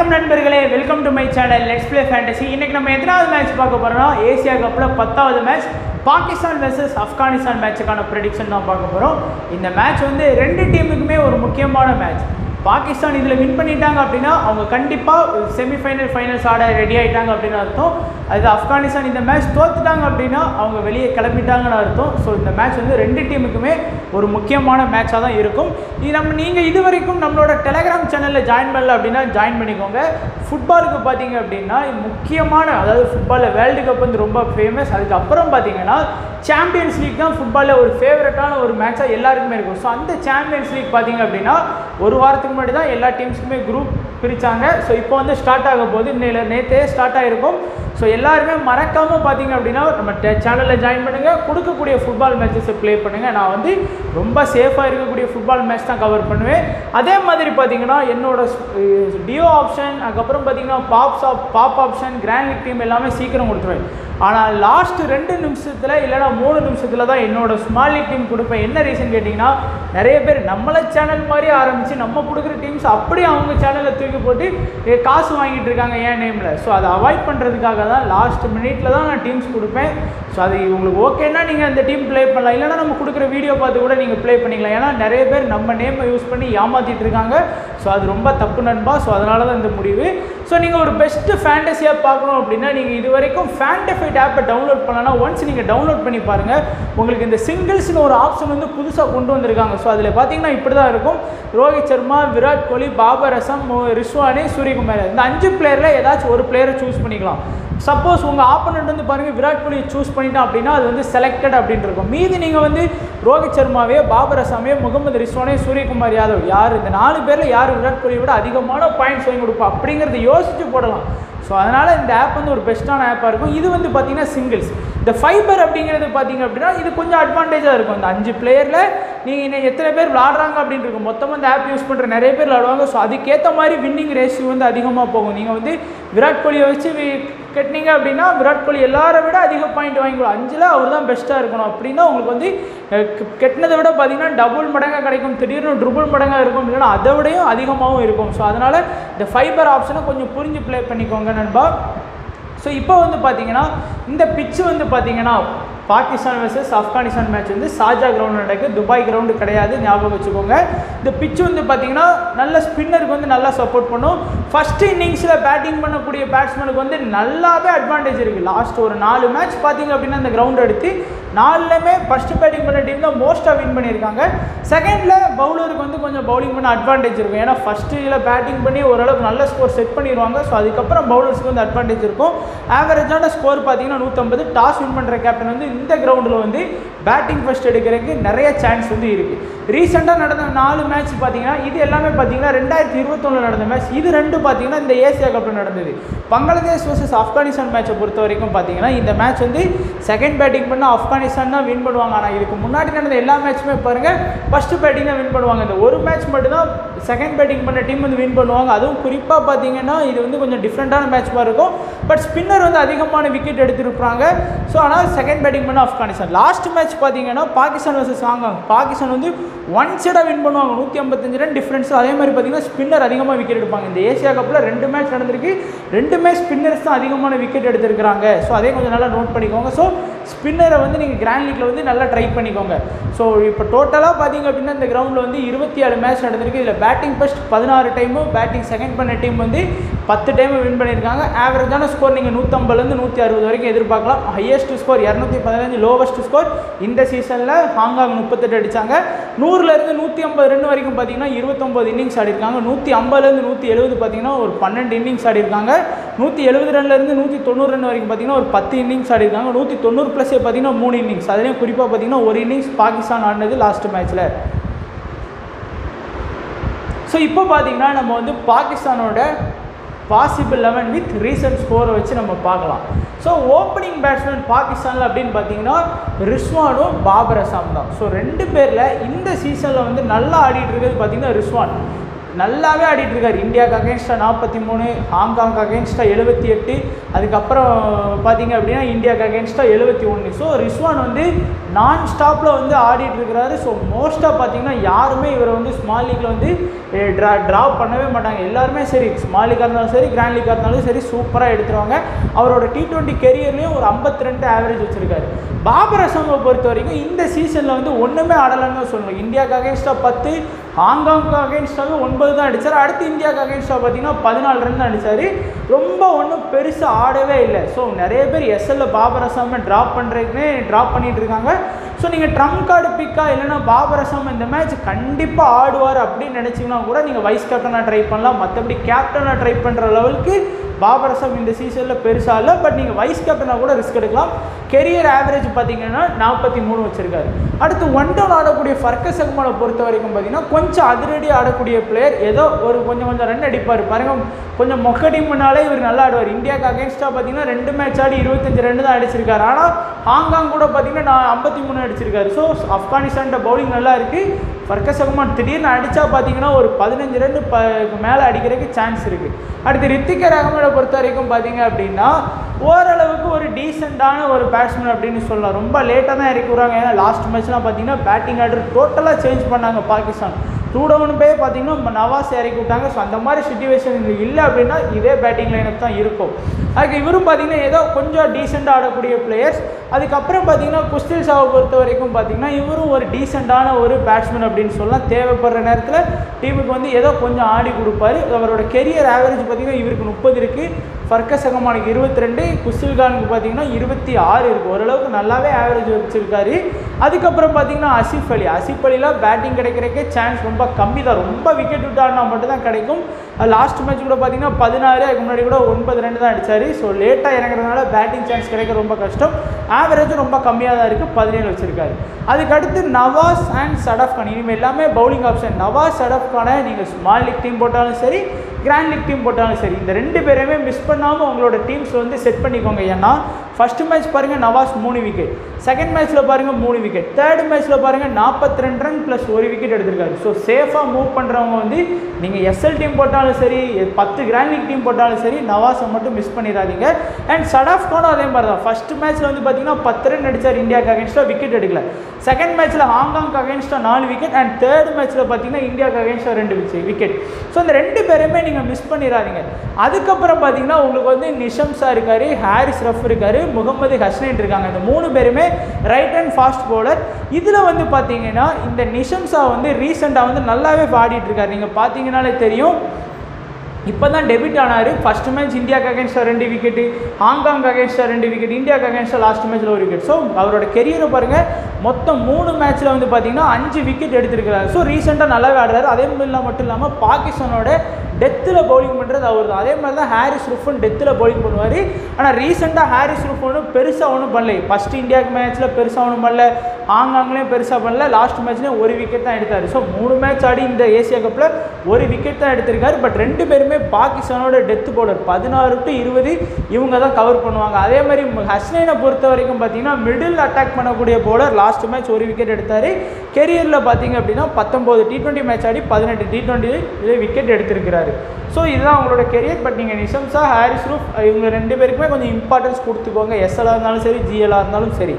வணக்கம் நண்பர்களே welcome to my channel let's play fantasy இன்னைக்கு நம்ம எத்தனாவது மேட்ச் பார்க்க போறோம்னா ஏசியா கப்பில் பத்தாவது மேட்ச் பாகிஸ்தான் வெர்சஸ் ஆப்கானிஸ்தான் மேட்சுக்கான ப்ரெடிக்ஷன் தான் பார்க்க போகிறோம் இந்த மேட்ச் வந்து ரெண்டு டீமுக்குமே ஒரு முக்கியமான மேட்ச் பாகிஸ்தான் இதில் வின் பண்ணிட்டாங்க அப்படின்னா அவங்க கண்டிப்பாக செமிஃபைனல் ஃபைனல்ஸ் ஆட ரெடி ஆகிட்டாங்க அப்படின்னு அர்த்தம் அது ஆப்கானிஸ்தான் இந்த மேட்ச் தோத்துட்டாங்க அப்படின்னா அவங்க வெளியே கிளம்பிட்டாங்கன்னு அர்த்தம் ஸோ இந்த மேட்ச் வந்து ரெண்டு டீமுக்குமே ஒரு முக்கியமான மேட்சாக தான் இருக்கும் இது நம்ம நீங்கள் இது வரைக்கும் நம்மளோட டெலகிராம் சேனலில் ஜாயின் பண்ணல அப்படின்னா ஜாயின் பண்ணிக்கோங்க ஃபுட்பாலுக்கு பார்த்தீங்க அப்படின்னா முக்கியமான அதாவது ஃபுட்பாலில் வேர்ல்டு கப் வந்து ரொம்ப ஃபேமஸ் அதுக்கப்புறம் பார்த்தீங்கன்னா சாம்பியன்ஸ் லீக் தான் ஃபுட்பாலில் ஒரு ஃபேவரட்டான ஒரு மேட்சாக எல்லாருக்குமே இருக்கும் ஸோ அந்த சாம்பியன்ஸ் லீக் பார்த்தீங்க அப்படின்னா ஒரு வாரத்துக்கு முன்னாடி தான் எல்லா டீம்ஸுக்குமே குரூப் பிரித்தாங்க ஸோ இப்போ வந்து ஸ்டார்ட் ஆக போகுது இன்னையில நேற்றே ஸ்டார்ட் ஆகிருக்கும் ஸோ எல்லாருமே மறக்காமல் பார்த்தீங்க அப்படின்னா நம்ம சேனலில் ஜாயின் பண்ணுங்கள் கொடுக்கக்கூடிய ஃபுட்பால் மேட்சஸை ப்ளே பண்ணுங்கள் நான் வந்து ரொம்ப சேஃபாக இருக்கக்கூடிய ஃபுட்பால் மேட்ச் தான் கவர் பண்ணுவேன் அதே மாதிரி பார்த்தீங்கன்னா என்னோட டியோ ஆப்ஷன் அதுக்கப்புறம் பார்த்தீங்கன்னா பாப்ஸ் ஆப் பாப் ஆப்ஷன் கிராண்ட் லீக் டீம் எல்லாமே சீக்கிரம் கொடுத்துருவேன் ஆனால் லாஸ்ட் ரெண்டு நிமிஷத்தில் இல்லைனா மூணு நிமிஷத்தில் தான் என்னோட ஸ்மால் லீக் டீம் கொடுப்பேன் என்ன ரீசன் கேட்டிங்கன்னா நிறைய பேர் நம்மளை சேனல் மாதிரி ஆரம்பித்து நம்ம கொடுக்குற டீம்ஸ் அப்படியே அவங்க சேனலில் தூக்கி போட்டு ஏ, காசு வாங்கிட்டு இருக்காங்க என் நேமில் ஸோ அதை அவாய்ட் பண்ணுறதுக்காக தான் லாஸ்ட் மினிட்ல தான் நான் டீம்ஸ் கொடுப்பேன் ஸோ அது உங்களுக்கு ஓகேன்னா நீங்கள் அந்த டீம் ப்ளே பண்ணலாம் இல்லைனா நம்ம கொடுக்குற வீடியோ பார்த்து கூட நீங்கள் ப்ளே பண்ணிக்கலாம் ஏன்னா நிறைய பேர் நம்ம நேமை யூஸ் பண்ணி ஏமாற்றிட்டு இருக்காங்க ஸோ அது ரொம்ப தப்பு நண்பா ஸோ அதனால தான் இந்த முடிவு ஸோ நீங்கள் ஒரு பெஸ்ட்டு ஃபேண்டஸியாக பார்க்கணும் அப்படின்னா நீங்கள் இது வரைக்கும் ஃபேண்டஃபைட் ஆப்பை டவுன்லோட் பண்ணலாம் ஒன்ஸ் நீங்கள் டவுன்லோட் பண்ணி பாருங்கள் உங்களுக்கு இந்த சிங்கிள்ஸ்னு ஒரு ஆப்ஷன் வந்து புதுசாக கொண்டு வந்திருக்காங்க ஸோ அதில் பார்த்தீங்கன்னா இப்படி தான் இருக்கும் ரோஹித் சர்மா விராட் கோலி பாபர் அசம் ரிஷ்வானி சூரியகுமார் இந்த அஞ்சு பிளேயரில் ஏதாச்சும் ஒரு பிளேயரை சூஸ் பண்ணிக்கலாம் சப்போஸ் உங்கள் ஆப்போனண்ட் வந்து பாருங்கள் விராட் கோலியை சூஸ் பண்ணிட்டான் அப்படின்னா அது வந்து செலக்டட் அப்படின்னு இருக்கும் மீதி நீங்கள் வந்து ரோஹித் சர்மாவே பாபர் அசாமே முகமது ரிஸ்வானே சூரியகுமார் யாதவ் யார் இந்த நாலு பேரில் யார் விராட் கோலியை விட அதிகமான பாயிண்ட்ஸ் வாங்கி கொடுப்பா அப்படிங்கிறத யோசிச்சு போடலாம் ஸோ அதனால் இந்த ஆப் வந்து ஒரு பெஸ்ட்டான ஆப்பாக இருக்கும் இது வந்து பார்த்தீங்கன்னா சிங்கிள்ஸ் இந்த ஃபைபர் அப்படிங்கிறது பார்த்தீங்க அப்படின்னா இது கொஞ்சம் அட்வான்டேஜாக இருக்கும் இந்த அஞ்சு பிளேயரில் நீங்கள் இன்னும் எத்தனை பேர் விளாடுறாங்க அப்படின்னு இருக்கும் மொத்தமாக இந்த ஆப் யூஸ் பண்ணுற நிறைய பேர் விளாடுவாங்க ஸோ அதுக்கேற்ற மாதிரி வின்னிங் ரேஷியோ வந்து அதிகமாக போகும் நீங்கள் வந்து விராட் கோலியை வச்சு வி- கட்டினீங்க அப்படின்னா விராட் கோலி எல்லாரை விட அதிக பாயிண்ட் வாங்கிக்கலாம் அஞ்சில் அவர் தான் பெஸ்ட்டாக இருக்கணும் அப்படின்னா உங்களுக்கு வந்து அஹ், கெ- கெட்டினதை விட பார்த்தீங்கன்னா டபுள் மடங்காக கிடைக்கும் திடீர்னு ட்ரிபிள் மடங்காக இருக்கும் இல்லைன்னா அதை விடையும் அதிகமாகவும் இருக்கும் ஸோ அதனால் இந்த ஃபைபர் ஆப்ஷனை கொஞ்சம் புரிஞ்சு ப்ளே பண்ணிக்கோங்க நண்பா ஸோ இப்போ வந்து பார்த்தீங்கன்னா இந்த பிச்சு வந்து பார்த்தீங்கன்னா பாகிஸ்தான் வர்சஸ் ஆப்கானிஸ்தான் மேட்ச் வந்து சாஜா கிரவுண்ட் நடக்குது துபாய் கிரவுண்டு கிடையாது ஞாபகம் வச்சுக்கோங்க இந்த பிச்சு வந்து பார்த்தீங்கன்னா நல்ல ஸ்பின்னருக்கு வந்து நல்லா சப்போர்ட் பண்ணும் ஃபர்ஸ்ட் இன்னிங்ஸில் பேட்டிங் பண்ணக்கூடிய பேட்ஸ்மேனுக்கு வந்து நல்லாவே அட்வான்டேஜ் இருக்குது லாஸ்ட் ஒரு நாலு மேட்ச் பார்த்தீங்க அப்படின்னா இந்த கிரவுண்ட் எடுத்து நாலுலேயுமே ஃபர்ஸ்ட் பேட்டிங் பண்ண டீம் தான் மோஸ்ட்டாக வின் பண்ணியிருக்காங்க செகண்டில் பவுலருக்கு வந்து கொஞ்சம் பவுலிங் பண்ண அட்வான்டேஜ் இருக்கும் ஏன்னா ஃபஸ்ட்டில் பேட்டிங் பண்ணி ஓரளவுக்கு நல்ல ஸ்கோர் செட் பண்ணிடுவாங்க ஸோ அதுக்கப்புறம் பவுலர்ஸ்க்கு வந்து அட்வான்டேஜ் இருக்கும் ஆவரேஜான ஸ்கோர் பார்த்தீங்கன்னா நூற்றம்பது டாஸ் வின் பண்ணுற கேப்டன் வந்து இந்த கிரவுண்டில் வந்து பேட்டிங் ஃபர்ஸ்ட் எடுக்கிறதுக்கு நிறைய சான்ஸ் வந்து இருக்குது ரீசெண்டாக நடந்த நாலு மேட்ச் பார்த்தீங்கன்னா இது எல்லாமே பார்த்தீங்கன்னா ரெண்டாயிரத்தி இருபத்தொன்னில் நடந்த மேட்ச் இது ரெண்டு பார்த்தீங்கன்னா இந்த ஏசியா கப்பில் நடந்தது பங்களாதேஷ் வர்சஸ் ஆப்கானிஸ்தான் மேட்சை பொறுத்த வரைக்கும் பார்த்தீங்கன்னா இந்த மேட்ச் வந்து செகண்ட் பேட்டிங் பண்ண ஆப்கானிஸ்தான் தான் வின் பண்ணுவாங்க ஆனால் இதுக்கு முன்னாடி நடந்த எல்லா மேட்ச்சுமே பாருங்கள் ஃபஸ்ட்டு பேட்டிங் தான் வின் பண்ணுவாங்க இந்த ஒரு மேட்ச் மட்டும்தான் செகண்ட் பேட்டிங் பண்ண டீம் வந்து வின் பண்ணுவாங்க அதுவும் குறிப்பாக பார்த்தீங்கன்னா இது வந்து கொஞ்சம் டிஃப்ரெண்ட்டான மேட்ச் மாதிரி இருக்கும் பட் ஸ்பின்னர் வந்து அதிகமான விக்கெட் எடுத்திருப்பாங்க ஸோ ஆனால் செகண்ட் பேட்டிங் பண்ண ஆப்கானிஸ்தான் லாஸ்ட் மேட்ச் பார்த்தீங்கன்னா பாகிஸ்தான் வர்சஸ் ஹாங்காங் பாகிஸ்தான் வந்து ஒன் சைடாக வின் பண்ணுவாங்க நூற்றி ஐம்பத்தஞ்சு ரன் டிஃப்ரென்ஸ் அதே மாதிரி பார்த்தீங்கன்னா ஸ்பின்னர் அதிகமாக விக்கெட் எடுப்பாங்க இந்த ஏசியா கப்பில் ரெண்டு மேட்ச் நடந்திருக்கு ரெண்டுமே ஸ்பின்னர்ஸ் தான் அதிகமான விக்கெட் எடுத்திருக்கிறாங்க ஸோ அதே கொஞ்சம் நல்லா நோட் பண்ணிக்கோங்க ஸோ ஸ்பின்னரை வந்து நீங்கள் கிராண்ட் லீக்ல வந்து நல்லா ட்ரை பண்ணிக்கோங்க ஸோ இப்போ டோட்டலாக பார்த்தீங்க அப்படின்னா இந்த கிரவுண்டில் வந்து இருபத்தி ஏழு மேட்ச் நடந்திருக்கு இதில் பேட்டிங் ஃபர்ஸ்ட் பதினாறு டைமும் பேட்டிங் செகண்ட் பண்ண டீம் வந்து பத்து டைம் வின் பண்ணியிருக்காங்க ஆவரேஜான ஸ்கோர் நீங்கள் நூற்றம்பதுலேருந்து நூற்றி அறுபது வரைக்கும் எதிர்பார்க்கலாம் ஹையஸ்ட் ஸ்கோர் இரநூத்தி பதினஞ்சு லோவஸ்ட் ஸ்கோர் இந்த சீசனில் ஹாங்காங் முப்பத்தெட்டு அடித்தாங்க நூறுலேருந்து நூற்றி ஐம்பது ரன் வரைக்கும் பார்த்தீங்கன்னா இருபத்தொம்பது இன்னிங்ஸ் ஆடிருக்காங்க நூற்றி ஐம்பதுலேருந்து நூற்றி எழுபது பார்த்தீங்கன்னா ஒரு பன்னெண்டு இன்னிங்ஸ் ஆடிருக்காங்க நூற்றி எழுபது ரன்லேருந்து நூற்றி தொண்ணூறு ரன் வரைக்கும் பார்த்தீங்கன்னா ஒரு பத்து இன்னிங்ஸ் ஆடிருக்காங்க நூற்றி தொண்ணூறு ப்ளஸ் பார்த்தீங்கன்னா மூணு இன்னிங்ஸ் அதுலேயும் குறிப்பாக பார்த்தீங்கன்னா ஒரு இன்னிங்ஸ் பாகிஸ்தான் ஆடினது லாஸ்ட் மேட்ச்சில் ஸோ இப்போ பார்த்தீங்கன்னா நம்ம வந்து பாகிஸ்தானோட பாசிபிள் லெவன் வித் ரீசன்ட் ஸ்கோரை வச்சு நம்ம பார்க்கலாம் ஸோ ஓப்பனிங் பேட்ஸ்மேன் பாகிஸ்தானில் அப்படின்னு பார்த்தீங்கன்னா ரிஸ்வானும் பாபர் அசாம் தான் ஸோ ரெண்டு பேரில் இந்த சீசனில் வந்து நல்லா ஆடிட்டு இருக்கிறது பார்த்தீங்கன்னா ரிஸ்வான் நல்லாவே ஆடிட்டு இருக்காரு இந்தியாவுக்கு அகேன்ஸ்டாக நாற்பத்தி மூணு ஹாங்காங் அகேன்ஸ்டாக எழுபத்தி எட்டு அதுக்கப்புறம் பார்த்தீங்க அப்படின்னா இந்தியாவுக்கு அகேன்ஸ்டாக எழுபத்தி ஒன்று ஸோ ரிஸ்வான் வந்து நான் ஸ்டாப்பில் வந்து ஆடிட்டு இருக்கிறாரு ஸோ மோஸ்ட்டாக பார்த்தீங்கன்னா யாருமே இவரை வந்து ஸ்மால் லீக்கில் வந்து ட்ரா ட்ராப் பண்ணவே மாட்டாங்க எல்லாருமே சரி ஸ்மால் லீக்காக இருந்தாலும் சரி கிராண்ட் லீக்காக இருந்தாலும் சரி சூப்பராக எடுத்துருவாங்க அவரோட டி டுவெண்ட்டி கெரியர்லேயும் ஒரு 52 ரெண்டு ஆவரேஜ் வச்சுருக்காரு பாபர் அசாமை பொறுத்த வரைக்கும் இந்த சீசனில் வந்து ஒன்றுமே ஆடலைன்னு தான் சொல்லணும் இந்தியாவுக்கு அகேன்ஸ்டாக பத்து ஹாங்காங்க்கு அகேன்ஸ்டாக ஒன்பது தான் அடித்தார் அடுத்து இந்தியாவுக்கு அகேன்ஸ்டாக பார்த்தீங்கன்னா பதினாலு ரன் தான் அடித்தார் ரொம்ப ஒன்றும் பெருசாக ஆடவே இல்லை ஸோ நிறைய பேர் எஸ்எல்ல பாபர் அசாமை ட்ராப் பண்ணுறதுக்குனே ட்ராப் பண்ணிட்டு இருக்காங்க ஸோ நீங்கள் ட்ரம் கார்டு பிக்கா இல்லைன்னா பாபர் அசாம் இந்த மேட்ச் கண்டிப்பாக ஆடுவார் அப்படின்னு நினச்சிங்கன்னா கூட நீங்கள் வைஸ் கேப்டனாக ட்ரை பண்ணலாம் மற்றபடி கேப்டனாக ட்ரை பண்ணுற லெவலுக்கு பாபர் அசாம் இந்த சீசனில் பெருசாக இல்லை பட் நீங்கள் வைஸ் கேப்டனாக கூட ரிஸ்க் எடுக்கலாம் கெரியர் ஆவரேஜ் பார்த்தீங்கன்னா நாற்பத்தி மூணு வச்சிருக்காரு அடுத்து ஒன் டவுன் ஆடக்கூடிய ஃபர்கஸ் அக்மலை பொறுத்த வரைக்கும் பார்த்தீங்கன்னா கொஞ்சம் அதிரடி ஆடக்கூடிய பிளேயர் ஏதோ ஒரு கொஞ்சம் கொஞ்சம் ரன் அடிப்பார் பாருங்க கொஞ்சம் மொக்க டீம்னாலே இவர் நல்லா ஆடுவார் இந்தியாவுக்கு அகேன்ஸ்டாக பார்த்தீங்கன்னா ரெண்டு மேட்ச் ஆடி இருபத்தஞ்சு ரன் தான் அடிச்சிருக்காரு ஆனால் ஹாங்காங் கூட பார்த்தீங்கன்னா நான் ஐம்பத்தி மூணு அடிச்சிருக்காரு ஸோ ஆப்கானிஸ்தான்கிட்ட பவுலிங் நல்லா இருக்குது ஃபர்கஸ் அகமான் திடீர்னு அடித்தா பார்த்தீங்கன்னா ஒரு பதினஞ்சு ரன் ப மேலே அடிக்கிறதுக்கு சான்ஸ் இருக்குது அடுத்து ரித்திகர் அகமதை பொறுத்த வரைக்கும் பார்த்தீங்க அப்படின்னா ஓரளவுக்கு ஒரு டீசெண்டான ஒரு பேட்ஸ்மேன் அப்படின்னு சொல்லலாம் ரொம்ப லேட்டாக தான் இறக்கி விட்றாங்க ஏன்னா லாஸ்ட் மேட்ச்லாம் பார்த்தீங்கன்னா பேட்டிங் ஆர்டர் டோட்டலாக சேஞ்ச் பண்ணாங்க பாகிஸ்தான் டூ டவுன் போய் பார்த்தீங்கன்னா நம்ம நவாஸ் இறக்கி விட்டாங்க ஸோ அந்த மாதிரி சுச்சுவேஷன் இல்லை அப்படின்னா இதே பேட்டிங் லைனப் தான் இருக்கும் அதுக்கு இவரும் பார்த்தீங்கன்னா ஏதோ கொஞ்சம் டீசெண்டாக ஆடக்கூடிய பிளேயர்ஸ் அதுக்கப்புறம் பார்த்தீங்கன்னா குஸ்தில் சாவை பொறுத்த வரைக்கும் பார்த்தீங்கன்னா இவரும் ஒரு டீசெண்டான ஒரு பேட்ஸ்மேன் அப்படின்னு சொல்லலாம் தேவைப்படுற நேரத்தில் டீமுக்கு வந்து ஏதோ கொஞ்சம் ஆடி கொடுப்பாரு அவரோட கெரியர் ஆவரேஜ் பார்த்தீங்கன்னா இவருக்கு முப்பது இருக்குது ஃபர்கஸ் அகமானுக்கு இருபத்தி ரெண்டு குஸ்தில்கானுக்கு பார்த்தீங்கன்னா இருபத்தி ஆறு இருக்குது ஓரளவுக்கு நல்லாவே ஆவரேஜ் வச்சிருக்காரு அதுக்கப்புறம் பார்த்தீங்கன்னா அசிஃப் அலி அசிஃப் அலிலாம் பேட்டிங் கிடைக்கிறக்கே சான்ஸ் ரொம்ப கம்மி தான் ரொம்ப விக்கெட் விட்டாடினா மட்டும் தான் கிடைக்கும் லாஸ்ட் மேட்ச் கூட பார்த்தீங்கன்னா பதினாறு அதுக்கு முன்னாடி கூட ஒன்பது ரெண்டு தான் அடிச்சாரு ஸோ லேட்டாக இறங்குறதுனால பேட்டிங் சான்ஸ் கிடைக்க ரொம்ப கஷ்டம் ஆவரேஜும் ரொம்ப கம்மியாக தான் இருக்குது பதினேழு வச்சிருக்காரு அதுக்கு அடுத்து நவாஸ் அண்ட் சடஃப் கான் இனிமேல் எல்லாமே பவுலிங் ஆப்ஷன் நவாஸ் சடஃப் கானை நீங்கள் ஸ்மால் லீக் டீம் போட்டாலும் சரி கிராண்ட் லீக் டீம் போட்டாலும் சரி இந்த ரெண்டு பேரையுமே மிஸ் பண்ணாமல் உங்களோட டீம்ஸ் வந்து செட் பண்ணிக்கோங்க ஏன்னா ஃபஸ்ட்டு மேட்ச் பாருங்கள் நவாஸ் மூணு விக்கெட் செகண்ட் மேட்ச்சில் பாருங்கள் மூணு விக்கெட் தேர்ட் மேட்ச்சில் பாருங்கள் நாற்பத்தி ரெண்டு ரன் ப்ளஸ் ஒரு விக்கெட் எடுத்திருக்காரு ஸோ சேஃபாக மூவ் பண்ணுறவங்க வந்து நீங்கள் எஸ்எல் டீம் போட்டாலும் சரி பத்து கிராண்ட் லீக் டீம் போட்டாலும் சரி நவாஸை மட்டும் மிஸ் பண்ணிடாதீங்க அண்ட் சடாஃப் கானும் அதே மாதிரி தான் ஃபஸ்ட் மேட்ச்சில் வந்து பார்த்தீங்கன்னா பத்து ரன் அடித்தார் இந்தியாவுக்கு அகேன்ஸ்டாக விக்கெட் எடுக்கல செகண்ட் மேட்ச்சில் ஹாங்காங்க்கு அகேன்ஸ்டாக நாலு விக்கெட் அண்ட் தேர்ட் மேட்ச்சில் பார்த்தீங்கன்னா இந்தியாவுக்கு அகேன்ஸ்டாக ரெண்டு விக்கெட் ஸோ இந்த ரெண்டு பேருமே நீங்கள் மிஸ் பண்ணிடாதீங்க அதுக்கப்புறம் பார்த்தீங்கன்னா உங்களுக்கு வந்து நிஷம்சா இருக்காரு ஹாரிஸ் ரஃப் இருக்காரு முகமது ஹஸ்னைன் இருக்காங்க இந்த மூணு பேருமே ரைட் அண்ட் ஃபாஸ்ட் பவுலர் இதில் வந்து பார்த்தீங்கன்னா இந்த நிஷம்சா வந்து ரீசெண்டாக வந்து நல்லாவே பாடிட்டு இருக்காரு நீங்கள் பார்த்தீங்கன்னாலே தெரியும் இப்போ தான் டெபிட் ஆனார் ஃபர்ஸ்ட் மேட்ச் இந்தியாவுக்கு அகேன்ஸ்டாக ரெண்டு விக்கெட்டு ஹாங்காங் அகேன்ஸ்டாக ரெண்டு விக்கெட் இந்தியாவுக்கு அகேன்ஸ்டாக லாஸ்ட் மேட்ச்சில் ஒரு விக்கெட் ஸோ அவரோட கெரியரை பாருங்கள் மொத்தம் மூணு மேட்ச்சில் வந்து பார்த்தீங்கன்னா அஞ்சு விக்கெட் எடுத்திருக்கிறாரு ஸோ ரீசெண்டாக நல்லாவே ஆடுறாரு அதே மாதிரி மட்டும் இல்லாமல் பாகிஸ்தானோட டெத்தில் பவுலிங் பண்ணுறது அவர் தான் அதே மாதிரி தான் ஹாரிஸ் ருஃபன் டெத்தில் பவுலிங் பண்ணுவார் ஆனால் ரீசெண்டாக ஹாரிஸ் ருஃப் ஒன்றும் பெருசாக ஒன்றும் பண்ணல ஃபஸ்ட் இந்தியாவுக்கு மேட்ச்சில் பெருசாக ஒன்றும் பண்ணல ஹாங்காங்லேயும் பெருசாக பண்ணல லாஸ்ட் மேட்ச்லேயும் ஒரு விக்கெட் தான் எடுத்தார் ஸோ மூணு மேட்ச் ஆடி இந்த ஏசியா கப்பில் ஒரு விக்கெட் தான் எடுத்திருக்காரு பட் ரெண்டு பேருமே பாகிஸ்தானோட டெத் பவுலர் பதினாறு டு இருபது இவங்க தான் கவர் பண்ணுவாங்க அதே மாதிரி ஹஸ்னைனை பொறுத்த வரைக்கும் பார்த்தீங்கன்னா மிடில் அட்டாக் பண்ணக்கூடிய பவுலர் லாஸ்ட் மேட்ச் ஒரு விக்கெட் எடுத்தார் கெரியரில் பார்த்தீங்க அப்படின்னா பத்தொம்போது டி டுவெண்ட்டி மேட்ச் ஆடி பதினெட்டு டி டுவெண்ட்டி விக்கெட் எடுத்திருக்கிறாரு ஸோ இதுதான் அவங்களோட கெரியர் பட் நீங்கள் நிஷம்சா ஹாரிஸ் ரூஃப் இவங்க ரெண்டு பேருக்குமே கொஞ்சம் இம்பார்ட்டன்ஸ் கொடுத்துக்கோங்க எஸ்எல்லாக இருந்தாலும் சரி ஜிஎல்லாக இருந்தாலும் சரி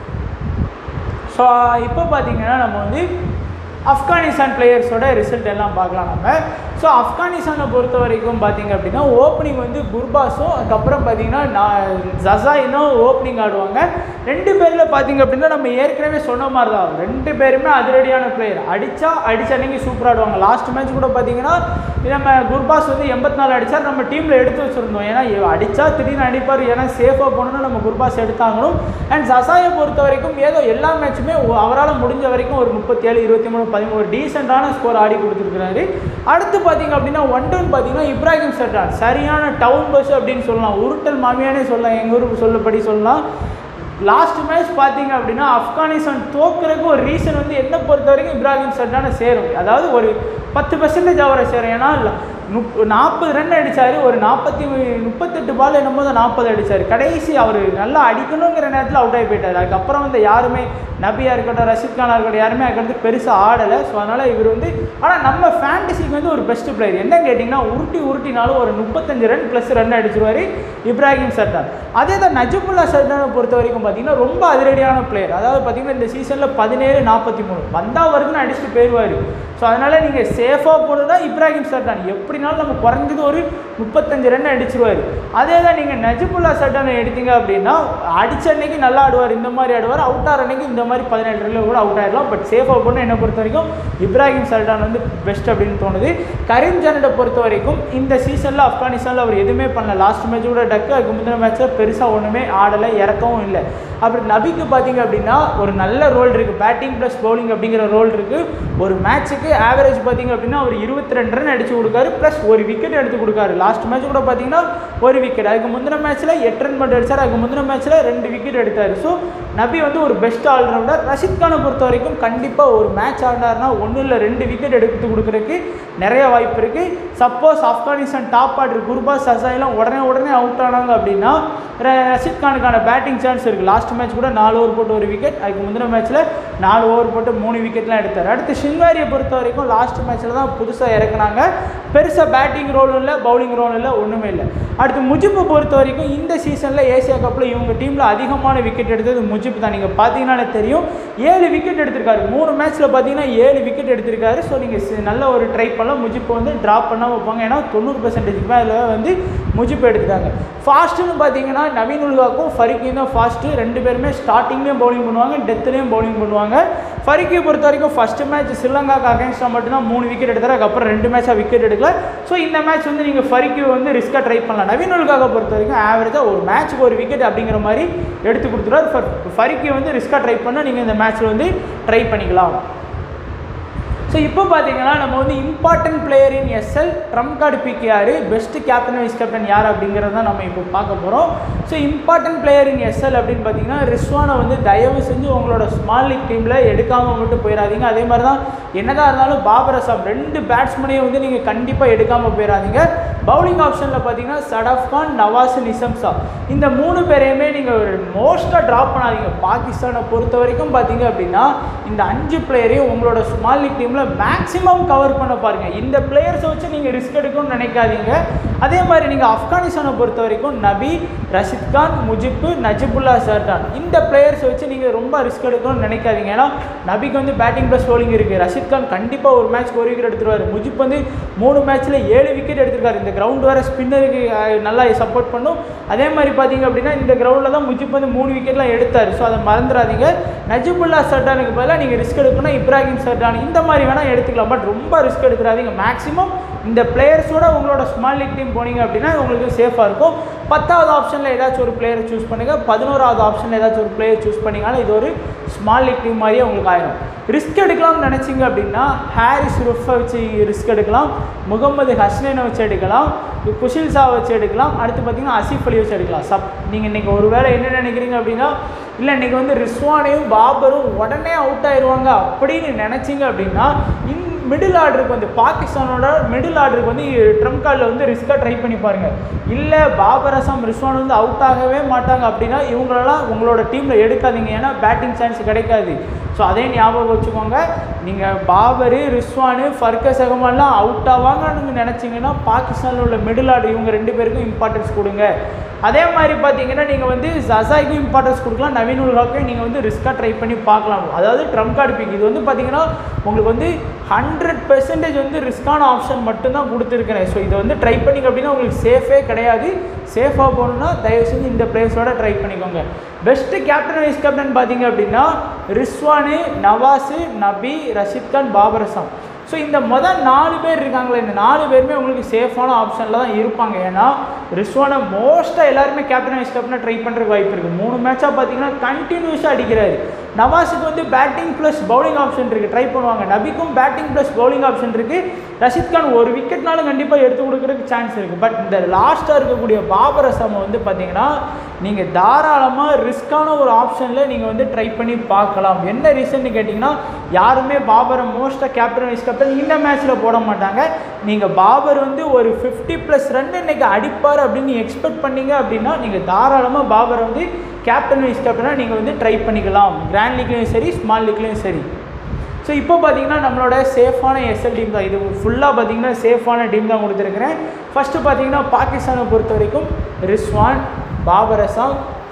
ஸோ இப்போ பார்த்தீங்கன்னா நம்ம வந்து ஆப்கானிஸ்தான் பிளேயர்ஸோட ரிசல்ட் எல்லாம் பார்க்கலாம் நம்ம ஸோ ஆப்கானிஸ்தானை பொறுத்த வரைக்கும் பார்த்தீங்க அப்படின்னா ஓப்பனிங் வந்து குர்பாஸும் அதுக்கப்புறம் பார்த்தீங்கன்னா நான் ஜசாயினும் ஓப்பனிங் ஆடுவாங்க ரெண்டு பேரில் பார்த்தீங்க அப்படின்னா நம்ம ஏற்கனவே சொன்ன மாதிரி தான் ரெண்டு பேருமே அதிரடியான பிளேயர் அடித்தா அடிச்ச அன்னைக்கு சூப்பராக ஆடுவாங்க லாஸ்ட் மேட்ச் கூட பார்த்தீங்கன்னா நம்ம குர்பாஸ் வந்து எண்பத்தி நாலு அடித்தார் நம்ம டீமில் எடுத்து வச்சுருந்தோம் ஏன்னா அடித்தா திடீர்னு அடிப்பார் ஏன்னா சேஃபாக போகணுன்னு நம்ம குர்பாஸ் எடுத்தாங்கணும் அண்ட் ஜசாயை பொறுத்த வரைக்கும் ஏதோ எல்லா மேட்சுமே அவரால் முடிஞ்ச வரைக்கும் ஒரு முப்பத்தி ஏழு இருபத்தி மூணு பதிமூணு டீசெண்டான ஸ்கோர் ஆடி கொடுத்துருக்காரு அடுத்து பார்த்தீங்க அப்படின்னா ஒன் டவுன் பார்த்தீங்கன்னா இப்ராஹிம் சர்டான் சரியான டவுன் பஸ் அப்படின்னு சொல்லலாம் உருட்டல் மாமியானே சொல்லலாம் எங்கள் ஊருக்கு சொல்லப்படி சொல்லலாம் லாஸ்ட் மேட்ச் பார்த்தீங்க அப்படின்னா ஆப்கானிஸ்தான் தோக்குறதுக்கு ஒரு ரீசன் வந்து என்ன பொறுத்த வரைக்கும் இப்ராஹிம் சர்டான சேரும் அதாவது ஒரு பத்து பர்சன்டேஜ் அவரை சேரும் ஏன்னா முப் நாற்பது ரன் அடித்தார் ஒரு நாற்பத்தி முப்பத்தெட்டு பால் என்னமோ தான் நாற்பது அடித்தார் கடைசி அவர் நல்லா அடிக்கணுங்கிற நேரத்தில் அவுட் ஆகி போயிட்டார் அதுக்கப்புறம் வந்து யாருமே நபியாக இருக்கட்டும் ரஷித் கானாக இருக்கட்டும் யாருமே அதுக்கடுத்து பெருசாக ஆடலை ஸோ அதனால் இவர் வந்து ஆனால் நம்ம ஃபேண்டசிக்கு வந்து ஒரு பெஸ்ட் பிளேயர் என்ன கேட்டிங்கன்னா உருட்டி உருட்டினாலும் ஒரு முப்பத்தஞ்சு ரன் ப்ளஸ் ரன் அடிச்சிருவார் இப்ராஹிம் சர்தார் அதே தான் நஜிபுல்லா சர்தாரை பொறுத்த வரைக்கும் பார்த்தீங்கன்னா ரொம்ப அதிரடியான பிளேயர் அதாவது பார்த்தீங்கன்னா இந்த சீசனில் பதினேழு நாற்பத்தி மூணு வந்தால் வருதுன்னு அடிச்சுட்டு போயிடுவார் ஸோ அதனால் நீங்கள் சேஃபாக போகணுன்னா இப்ராஹிம் சர்டான் எப்படினாலும் நம்ம குறைஞ்சது ஒரு முப்பத்தஞ்சு ரன் அடிச்சிருவார் அதே தான் நீங்கள் நஜிபுல்லா சர்டானை எடுத்தீங்க அப்படின்னா அடிச்ச அன்னைக்கு நல்லா ஆடுவார் இந்த மாதிரி ஆடுவார் அவுட் ஆகிற அன்னைக்கு இந்த மாதிரி பதினேழு ரன்ல கூட அவுட் ஆயிடலாம் பட் சேஃபாக போகணும் என்னை பொறுத்த வரைக்கும் இப்ராஹிம் சல்டான் வந்து பெஸ்ட் அப்படின்னு தோணுது கரீம் ஜானடை பொறுத்த வரைக்கும் இந்த சீசனில் ஆப்கானிஸ்தானில் அவர் எதுவுமே பண்ணல லாஸ்ட் மேட்ச் கூட டக்கு அதுக்கு முந்தின மேட்ச்சில் பெருசாக ஒன்றுமே ஆடலை இறக்கவும் இல்லை அப்படி நபிக்கு பார்த்தீங்க அப்படின்னா ஒரு நல்ல ரோல் இருக்குது பேட்டிங் ப்ளஸ் பவுலிங் அப்படிங்கிற ரோல் இருக்குது ஒரு மேட்ச்சுக்கு ஆவரேஜ் பார்த்தீங்க அப்படின்னா அவர் இருபத்தி ரெண்டு ரன் அடிச்சு கொடுக்காரு ப்ளஸ் ஒரு விக்கெட் எடுத்து கொடுக்காரு லாஸ்ட் மேட்ச் கூட பார்த்தீங்கன்னா ஒரு விக்கெட் அதுக்கு முந்தின மேட்ச்சில் எட்டு ரன் மட்டும் அடிச்சார் அதுக்கு முந்தின மேட்ச்சில் ரெண்டு விக்கெட் எடுத்தார் ஸோ நபி வந்து ஒரு பெஸ்ட் ஆல்ரவுண்டர் ரஷித் கானை பொறுத்த வரைக்கும் கண்டிப்பாக ஒரு மேட்ச் ஆடினார்னா ஒன்றும் இல்லை ரெண்டு விக்கெட் எடுத்து கொடுக்குறதுக்கு நிறைய வாய்ப்பு இருக்குது suppose Afghanistan top order Gurbaz சசாயெல்லாம் உடனே உடனே அவுட் ஆனாங்க அப்படின்னா ர- ரஷித் கானுக்கான பேட்டிங் சான்ஸ் இருக்குது லாஸ்ட் மேட்ச் கூட நாலு ஓவர் போட்டு ஒரு விக்கெட் அதுக்கு முந்தின மேட்ச்சில் நாலு ஓவர் போட்டு மூணு விக்கெட்லாம் எடுத்தார் அடுத்து ஷின்வாரியை பொறுத்த வரைக்கும் லாஸ்ட் மேட்ச்சில் தான் புதுசாக இறக்குனாங்க பெருசாக பேட்டிங் ரோலும் இல்லை பவுலிங் ரோலும் இல்லை ஒன்றுமே இல்லை அடுத்து முஜிப்பை பொறுத்த வரைக்கும் இந்த சீசனில் ஏசியா கப்பில் இவங்க டீமில் அதிகமான விக்கெட் எடுத்தது முஜிப் தான் நீங்கள் பார்த்தீங்கன்னாலே தெரியும் ஏழு விக்கெட் எடுத்திருக்காரு மூணு மேட்ச்சில் பார்த்தீங்கன்னா ஏழு விக்கெட் எடுத்திருக்காரு ஸோ நீங்கள் நல்ல ஒரு ட்ரை பண்ணலாம் முஜிப்பை வந்து ட்ராப் பண்ணாமல் வைப்பாங்க ஏன்னா தொண்ணூறு பர்சன்டேஜ் மேலே வந்து முஜிப் எடுத்துட்டாங்க ஃபாஸ்ட்டுன்னு பார்த்தீங்கன்னா நவீன் உல்காக்கும் ஃபரிக்கும் தான் ஃபாஸ்ட்டு ரெண்டு பேருமே ஸ்டார்டிங்லேயும் பவுலிங் பண்ணுவாங்க டெத்துலேயும் பவுலிங் பண்ணுவாங்க ஃபரிக்கியை பொறுத்த வரைக்கும் ஃபஸ்ட்டு மேட்ச் ஸ்ரீலங்காக்கு அகேன்ஸ்டாக மட்டும்தான் மூணு விக்கெட் எடுத்தார் அதுக்கப்புறம் ரெண்டு மேட்சாக விக்கெட் எடுக்கல ஸோ இந்த மேட்ச் வந்து நீங்கள் ஃபரிக்கு வந்து ரிஸ்க்காக ட்ரை பண்ணலாம் நவீன் உல்காவை பொறுத்த வரைக்கும் ஆவரேஜாக ஒரு மேட்ச்சுக்கு ஒரு விக்கெட் அப்படிங்கிற மாதிரி எடுத்து கொடுத்துருவார் ஃபர் ஃபரிக்கு வந்து ரிஸ்க்காக ட்ரை பண்ணால் நீங்கள் இந்த மேட்ச்சில் வந்து ட்ரை பண்ணிக்கலாம் ஸோ இப்போ பார்த்தீங்கன்னா நம்ம வந்து important player in SL trump card pick யார் பெஸ்ட் கேப்டன் வைஸ் கேப்டன் யார் அப்படிங்கிறத தான் நம்ம இப்போ பார்க்க போகிறோம் so important player in SL அப்படின்னு பார்த்தீங்கன்னா ரிஸ்வானை வந்து தயவு செஞ்சு உங்களோட ஸ்மால் லீக் டீமில் எடுக்காமல் மட்டும் போயிடாதீங்க அதே மாதிரி தான் என்னதான் இருந்தாலும் பாபர் அசாம் ரெண்டு பேட்ஸ்மனையும் வந்து நீங்கள் கண்டிப்பாக எடுக்காமல் போயிடாதீங்க பவுலிங் ஆப்ஷனில் பார்த்தீங்கன்னா சடஃப் கான் நவாஸ் நிசம்சா இந்த மூணு பேரையுமே நீங்கள் மோஸ்ட்டாக ட்ராப் பண்ணாதீங்க பாகிஸ்தானை பொறுத்த வரைக்கும் பார்த்தீங்க அப்படின்னா இந்த அஞ்சு பிளேயரையும் உங்களோட ஸ்மால் லீக் டீமில் மேக்ஸிமம் கவர் பண்ண பாருங்கள் இந்த பிளேயர்ஸை வச்சு நீங்கள் ரிஸ்க் எடுக்கணும்னு நினைக்காதீங்க அதே மாதிரி நீங்கள் ஆப்கானிஸ்தானை பொறுத்த வரைக்கும் நபி ரஷித் கான் முஜிப்பு நஜிபுல்லா சர்டான் இந்த பிளேயர்ஸை வச்சு நீங்கள் ரொம்ப ரிஸ்க் எடுக்கணும்னு நினைக்காதீங்க ஏன்னா நபிக்கு வந்து பேட்டிங் ப்ளஸ் bowling இருக்குது ரஷித் கான் கண்டிப்பாக ஒரு மேட்ச் ஒரு விக்கெட் எடுத்துருவார் முஜிப் வந்து மூணு மேட்ச்சில் ஏழு விக்கெட் எடுத்திருக்காரு இந்த கிரவுண்ட் வேறு ஸ்பின்னருக்கு நல்லா சப்போர்ட் பண்ணும் அதே மாதிரி பார்த்தீங்க அப்படின்னா இந்த கிரவுண்டில் தான் முஜிப் வந்து மூணு விக்கெட்லாம் எடுத்தார் ஸோ அதை மறந்துடாதீங்க நஜிபுல்லா சர்டானுக்கு பதிலாக நீங்கள் ரிஸ்க் எடுக்கணும் இப்ராஹிம் சர்டான் இந்த மாதிரி வேணால் எடுத்துக்கலாம் பட் ரொம்ப ரிஸ்க் எடுத்துடாதீங்க மேக்ஸிமம் இந்த பிளேயர்ஸோட உங்களோட ஸ்மால் லீக் டீம் போனீங்க அப்படின்னா உங்களுக்கு சேஃபாக இருக்கும் பத்தாவது ஆப்ஷனில் ஏதாச்சும் ஒரு பிளேயரை சூஸ் பண்ணுங்கள் பதினோராவது ஆப்ஷனில் ஏதாச்சும் ஒரு பிளேயர் சூஸ் பண்ணிங்கனாலும் இது ஒரு ஸ்மால் லீக் டீம் மாதிரியே உங்களுக்கு ஆயிரும் ரிஸ்க் எடுக்கலாம்னு நினச்சிங்க அப்படின்னா ஹாரிஸ் ருஃபை வச்சு ரிஸ்க் எடுக்கலாம் முகமது ஹஸ்னைனை வச்சு எடுக்கலாம் குஷில் ஷா வச்சு எடுக்கலாம் அடுத்து பார்த்தீங்கன்னா அசிஃப் அலி வச்சு எடுக்கலாம் சப் நீங்கள் இன்றைக்கி ஒரு வேளை என்ன நினைக்கிறீங்க அப்படின்னா இல்லை இன்றைக்கி வந்து ரிஸ்வானையும் பாபரும் உடனே அவுட் ஆயிடுவாங்க அப்படின்னு நினச்சிங்க அப்படின்னா இன் மிடில் ஆர்டருக்கு வந்து பாகிஸ்தானோட மிடில் ஆர்டருக்கு வந்து ட்ரம்ப் கார்டில் வந்து ரிஸ்க்காக ட்ரை பண்ணி பாருங்கள் இல்லை பாபர் அசாம் ரிஸ்வான் வந்து அவுட் ஆகவே மாட்டாங்க அப்படின்னா இவங்களெல்லாம் உங்களோட டீமில் எடுக்காதீங்க ஏன்னா பேட்டிங் சான்ஸ் கிடைக்காது ஸோ அதே ஞாபகம் வச்சுக்கோங்க நீங்கள் பாபரு ரிஸ்வானு ஃபர்கஸ் அகமான்லாம் அவுட் ஆவாங்கன்னு நினச்சிங்கன்னா பாகிஸ்தானில் உள்ள மிடில் ஆர்டர் இவங்க ரெண்டு பேருக்கும் இம்பார்ட்டன்ஸ் கொடுங்க அதே மாதிரி பார்த்தீங்கன்னா நீங்கள் வந்து ஜசாய்க்கும் இம்பார்ட்டன்ஸ் கொடுக்கலாம் நவீன் உல்ஹாக்கையும் நீங்கள் வந்து ரிஸ்க்காக ட்ரை பண்ணி பார்க்கலாம் அதாவது ட்ரம் கார்டு பிக் இது வந்து பார்த்தீங்கன்னா உங்களுக்கு வந்து ஹண்ட்ரட் பெர்சன்டேஜ் வந்து ரிஸ்க்கான ஆப்ஷன் மட்டும்தான் கொடுத்துருக்கிறேன் ஸோ இதை வந்து ட்ரை பண்ணிங்க அப்படின்னா உங்களுக்கு சேஃபே கிடையாது சேஃபாக போகணுன்னா தயவு செஞ்சு இந்த பிளேஸோட ட்ரை பண்ணிக்கோங்க பெஸ்ட்டு கேப்டன் வைஸ் கேப்டன் பார்த்தீங்க அப்படின்னா ரிஸ்வானு நவாஸு நபி ரஷித் கான் பாபர் அசாம் ஸோ இந்த மொதல் நாலு பேர் இருக்காங்களே இந்த நாலு பேருமே உங்களுக்கு சேஃபான ஆப்ஷனில் தான் இருப்பாங்க ஏன்னா ரிஸ்வானை மோஸ்ட்டாக எல்லாருமே கேப்டன் வைஸ் கேப்டனாக ட்ரை பண்ணுறதுக்கு வாய்ப்பு இருக்குது மூணு மேட்சாக பார்த்தீங்கன்னா கண்டினியூஸாக அடிக்கிறாரு நவாஸுக்கு வந்து பேட்டிங் ப்ளஸ் பவுலிங் ஆப்ஷன் இருக்குது ட்ரை பண்ணுவாங்க நபிக்கும் பேட்டிங் ப்ளஸ் பவுலிங் ஆப்ஷன் இருக்குது ரஷித் கான் ஒரு விக்கெட்னாலும் கண்டிப்பாக எடுத்து கொடுக்குறதுக்கு சான்ஸ் இருக்குது பட் இந்த லாஸ்ட்டாக இருக்கக்கூடிய பாபர் அசாமை வந்து பார்த்தீங்கன்னா நீங்கள் தாராளமாக ரிஸ்க்கான ஒரு ஆப்ஷனில் நீங்கள் வந்து ட்ரை பண்ணி பார்க்கலாம் என்ன ரீசன்னு கேட்டிங்கன்னா யாருமே பாபரை மோஸ்ட்டாக கேப்டன் வைஸ் கேப்டன் இந்த மேட்ச்சில் போட மாட்டாங்க நீங்கள் பாபர் வந்து ஒரு ஃபிஃப்டி ப்ளஸ் ரன் இன்னைக்கு அடிப்பார் அப்படின்னு எக்ஸ்பெக்ட் பண்ணீங்க அப்படின்னா நீங்கள் தாராளமாக பாபரை வந்து கேப்டன் வைஸ் கேப்டனாக நீங்கள் வந்து ட்ரை பண்ணிக்கலாம் கிராண்ட் லீக்லேயும் சரி ஸ்மால் லீக்லேயும் சரி ஸோ இப்போ பார்த்தீங்கன்னா நம்மளோட சேஃபான எஸ்எல் டீம் தான் இது ஃபுல்லாக பார்த்தீங்கன்னா சேஃபான டீம் தான் கொடுத்துருக்கிறேன் ஃபஸ்ட்டு பார்த்தீங்கன்னா பாகிஸ்தானை பொறுத்த வரைக்கும் ரிஸ்வான் பாபர் அசாம்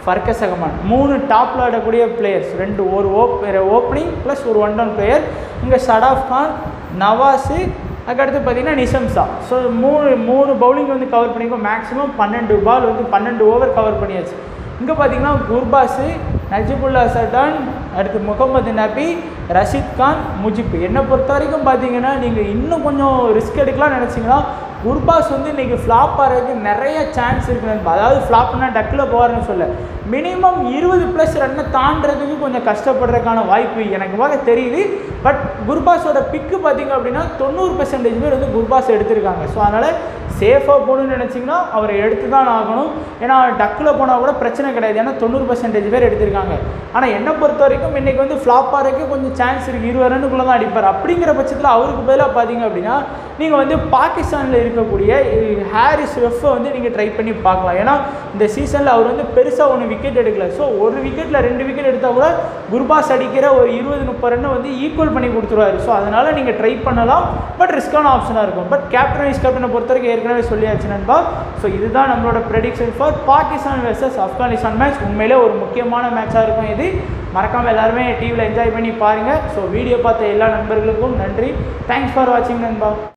ஃபர்கஸ் அகமான் மூணு டாப்பில் ஆடக்கூடிய பிளேயர்ஸ் ரெண்டு ஒரு ஓப் ஓப்பனிங் ப்ளஸ் ஒரு ஒன் டவுன் பிளேயர் இங்கே சடாஃப் கான் நவாஸு அதுக்கடுத்து பார்த்தீங்கன்னா நிசம்சா ஸோ மூணு மூணு பவுலிங் வந்து கவர் பண்ணிக்கோ மேக்ஸிமம் பன்னெண்டு பால் வந்து பன்னெண்டு ஓவர் கவர் பண்ணியாச்சு இங்கே பார்த்தீங்கன்னா குர்பாஸு நஜிபுல்லா சட்டான் அடுத்து முகமது நபி ரஷீத் கான் முஜிப் என்னை பொறுத்த வரைக்கும் பார்த்தீங்கன்னா நீங்கள் இன்னும் கொஞ்சம் ரிஸ்க் எடுக்கலாம் நினச்சிங்கன்னா குர்பாஸ் வந்து இன்றைக்கி ஃப்ளாப் ஆகிறதுக்கு நிறைய சான்ஸ் இருக்குது நண்பா. அதாவது ஃப்ளாப்னா டக்கில் போவார்னு சொல்ல மினிமம் இருபது ப்ளஸ் ரன்னை தாண்டறதுக்கு கொஞ்சம் கஷ்டப்படுறதுக்கான வாய்ப்பு எனக்கு பார்க்க தெரியுது பட் குர்பாஸோட பிக்கு பார்த்தீங்க அப்படின்னா தொண்ணூறு பெர்சன்டேஜ் பேர் வந்து குர்பாஸ் எடுத்திருக்காங்க ஸோ அதனால் சேஃபாக போகணும்னு நினச்சிங்கன்னா அவரை எடுத்து தான் ஆகணும் ஏன்னா டக்கில் போனால் கூட பிரச்சனை கிடையாது ஏன்னா தொண்ணூறு பர்சன்டேஜ் பேர் எடுத்திருக்காங்க ஆனால் என்னை பொறுத்த வரைக்கும் இன்றைக்கி வந்து ஃப்ளாப் ஆகிறதுக்கு கொஞ்சம் சான்ஸ் இருக்குது இருபது ரன்னுக்குள்ளே தான் அடிப்பார் அப்படிங்கிற பட்சத்தில் அவருக்கு பதிலாக பார்த்தீங்க அப்படின்னா நீங்கள் வந்து பாகிஸ்தானில் இருக்கக்கூடிய அஹ், ஹாரிஸ் ரெஃப்பை வந்து நீங்கள் ட்ரை பண்ணி பார்க்கலாம் ஏன்னா இந்த சீசனில் அவர் வந்து பெருசாக ஒன்று விக்கெட் எடுக்கல ஸோ ஒரு விக்கெட்டில் ரெண்டு விக்கெட் எடுத்தால் கூட குர்பாஸ் அடிக்கிற ஒரு இருபது முப்பது ரன்னை வந்து ஈக்குவல் பண்ணி கொடுத்துருவாரு ஸோ அதனால் நீங்கள் ட்ரை பண்ணலாம் பட் ரிஸ்கான ஆப்ஷனாக இருக்கும் பட் கேப்டன் வைஸ் கேப்டனை பொறுத்த வரைக்கும் ஏற்கனவே சொல்லியாச்சு நண்பா ஸோ இதுதான் நம்மளோட prediction for Pakistan versus Afghanistan match உண்மையிலே ஒரு முக்கியமான மேட்சாக இருக்கும் இது மறக்காமல் எல்லாருமே டிவியில் என்ஜாய் பண்ணி பாருங்கள் ஸோ வீடியோ பார்த்த எல்லா நண்பர்களுக்கும் நன்றி தேங்க்ஸ் ஃபார் வாட்சிங் நண்பா